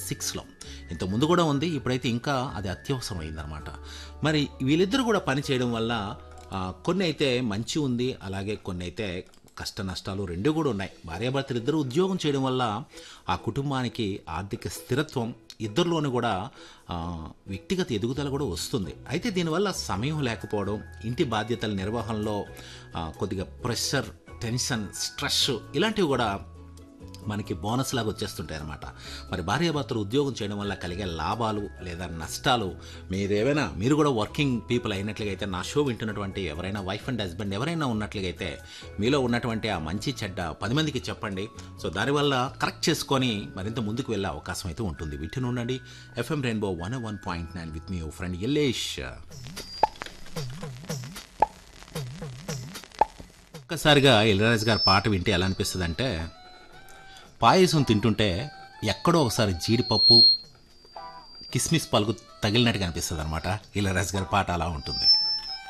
సిక్స్లో ఇంత ముందు కూడా ఉంది ఇప్పుడైతే ఇంకా అది అత్యవసరం అయిందనమాట మరి వీళ్ళిద్దరూ కూడా పని చేయడం వల్ల ఆ, కొన్ని అయితే మంచి ఉంది అలాగే కొన్ని అయితే కష్ట నష్టాలు రెండు కూడా ఉన్నాయి భార్యాభర్తలు ఇద్దరు ఉద్యోగం చేయడం వల్ల ఆ కుటుంబానికి ఆర్థిక స్థిరత్వం ఇద్దరిలోనూ కూడా ఆ, వ్యక్తిగత ఎదుగుదల కూడా వస్తుంది అయితే దీనివల్ల సమయం లేకపోవడం ఇంటి బాధ్యతల నిర్వహణలో ఆ, కొద్దిగా ప్రెషర్ టెన్షన్ స్ట్రెస్ ఇలాంటివి కూడా మనకి బోనస్ లాగా వచ్చేస్తుంటాయి అనమాట మరి భార్యాభర్తలు ఉద్యోగం చేయడం వల్ల కలిగే లాభాలు లేదా నష్టాలు మీరేమైనా మీరు కూడా వర్కింగ్ పీపుల్ అయినట్లుగా అయితే నా షో వింటున్నటువంటి ఎవరైనా వైఫ్ అండ్ హస్బెండ్ ఎవరైనా ఉన్నట్లుగా అయితే మీలో ఉన్నటువంటి ఆ మంచి చెడ్డ పది మందికి చెప్పండి సో దానివల్ల కరెక్ట్ చేసుకొని మరింత ముందుకు వెళ్ళే అవకాశం అయితే ఉంటుంది వింటూనే ఉండండి F M rainbow one one point nine with మీ ఫ్రెండ్ ఎల్లేష్ ఒక్కసారిగా ఇళరాజు గారి పాట వింటే ఎలా అనిపిస్తుంది అంటే పాయసం తింటుంటే ఎక్కడో ఒకసారి జీడిపప్పు కిస్మిస్ పలుకు తగిలినట్టుగా అనిపిస్తుంది అనమాట ఇళరాజు గారి పాట అలా ఉంటుంది